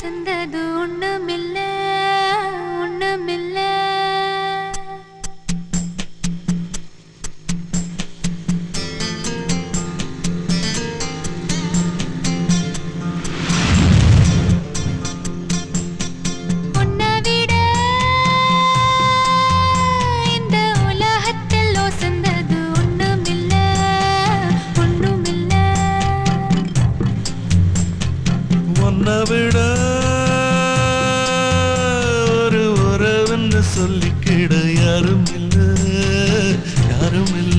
ஒசந்தது ஒண்ணுமில்ல ஒண்ணுமில்ல உன்னை விட இந்த உலகத்தில் ஒசந்தது ஒண்ணுமில்ல ஒண்ணுமில்ல உன்னை விட ஒரு உறவுன்னு சொல்லிக்கிட யாரும் இல்ல யாரும் இல்ல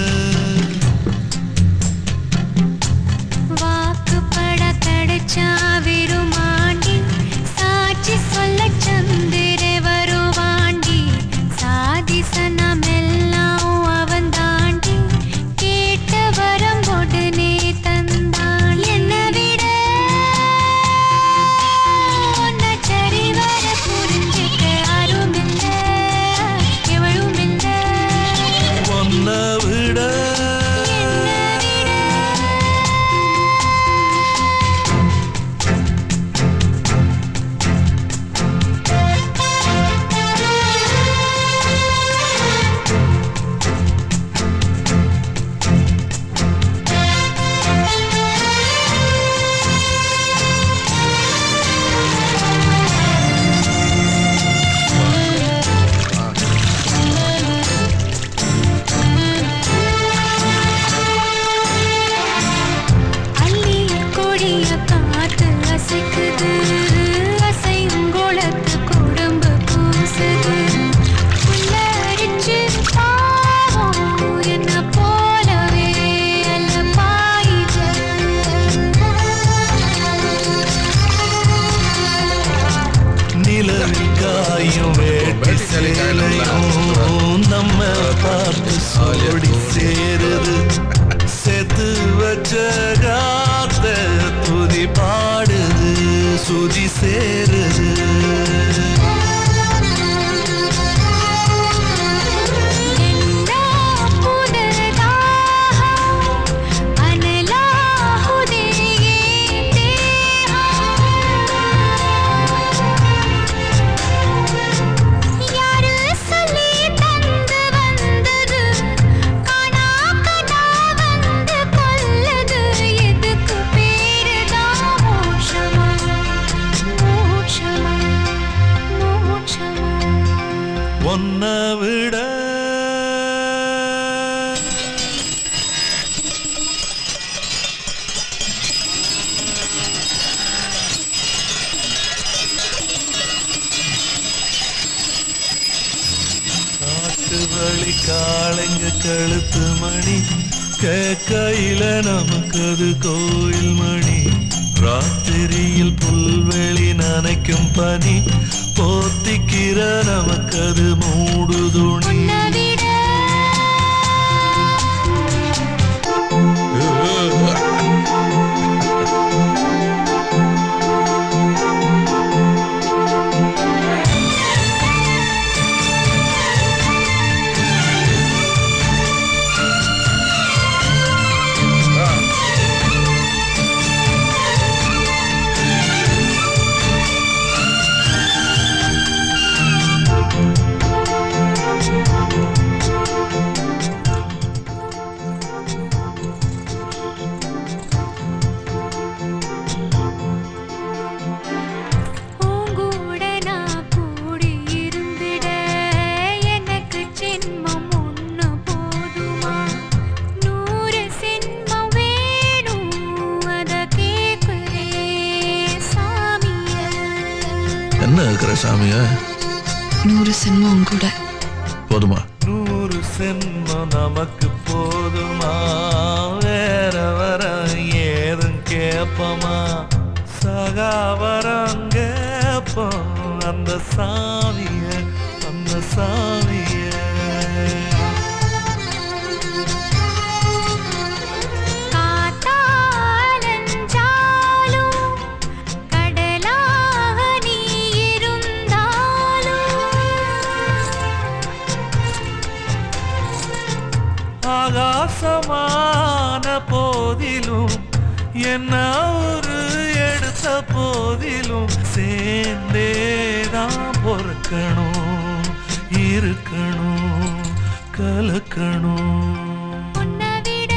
வாக்குப்பட கிடைச்சா விருமாண்டி சாட்சி சொல்ல சந்திர வருவாண்டி சாதி சனமெல்லாம் அவன் தாண்டி கேட்ட வரம் உடனே தந்தான் என்னை விட உன்னை சரிவர புரிஞ்சிக்க யாரும் இல்ல எவளும் இல்ல உன்னை விட அள்ளி கொடிய காத்து அசைக்குது அசைங்குளத்து குடும்பு கூசுது புல்லரிச்சு பாவம் என்ன போலவே அல்ல நிலவில் காயும் வேட்டி சேலையும் நம்ம பார்த்து சோடி சேருது செத்து வச்ச காத்த துதி பாடுது சுதி சேருது உன்னை விட காட்டு வழி காளைங்க கழுத்து மணி கேக்கையில நமக்கு அது கோயில் மணி ராத்திரியில் புல்வெளி நனைக்கும் பனி போத்திக்கிற நமக்கு அது மூடு துணி உங்கூட நான் கூடி இருந்திட எனக்கு ஜென்மம் ஒண்ணு போதுமா நூறு சின்மம் வேணும் அத கேக்குறே சாமிய என்ன இருக்கிற சாமியா நூறு சின்மம் கூட போதுமா நூறு சென்மம் நமக்கு போதுமா வேற வர ஏதும் கேப்பமா சகாவரம் கேப்போம் அந்த சாமிய அந்த சாமிய காத்தாலஞ்சாலும் கடலாக நீ இருந்தாலும் ஆகாசமான போதிலும் என்ன ஒரு எடுத்த பிறந்த போதிலும் சேர்ந்தேதான் பொறுக்கணும் இருக்கணும் கலக்கணும் உன்னை விட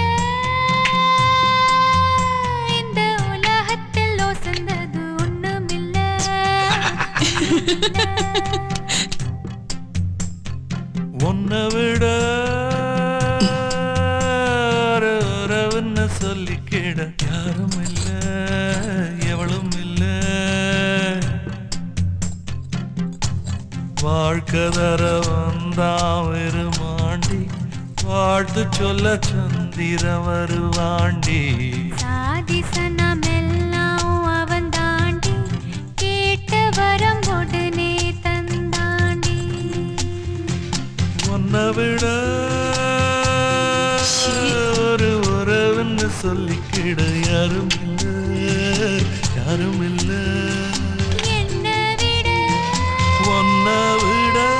இந்த உலகத்தில் ஒசந்தது ஒண்ணுமில்ல உன்னை விட ஒரு உறவுன்னு சொல்லிக்கிட யாரும் இல்ல எவளும் இல்ல வாழ்க்கை தர வந்தா வெறுமாண்டி வாழ்த்து சொல்ல சந்திர வருவாண்டி சாதி சனமெல்லாம் அவன் தாண்டி கேட்ட வரம் உடனே தந்தாண்டி உன்னை விட ஒரு உறவுன்னு சொல்லிக்கிட யாரும் இல்ல யாரும் இல்ல என்னை விட உன்னை விட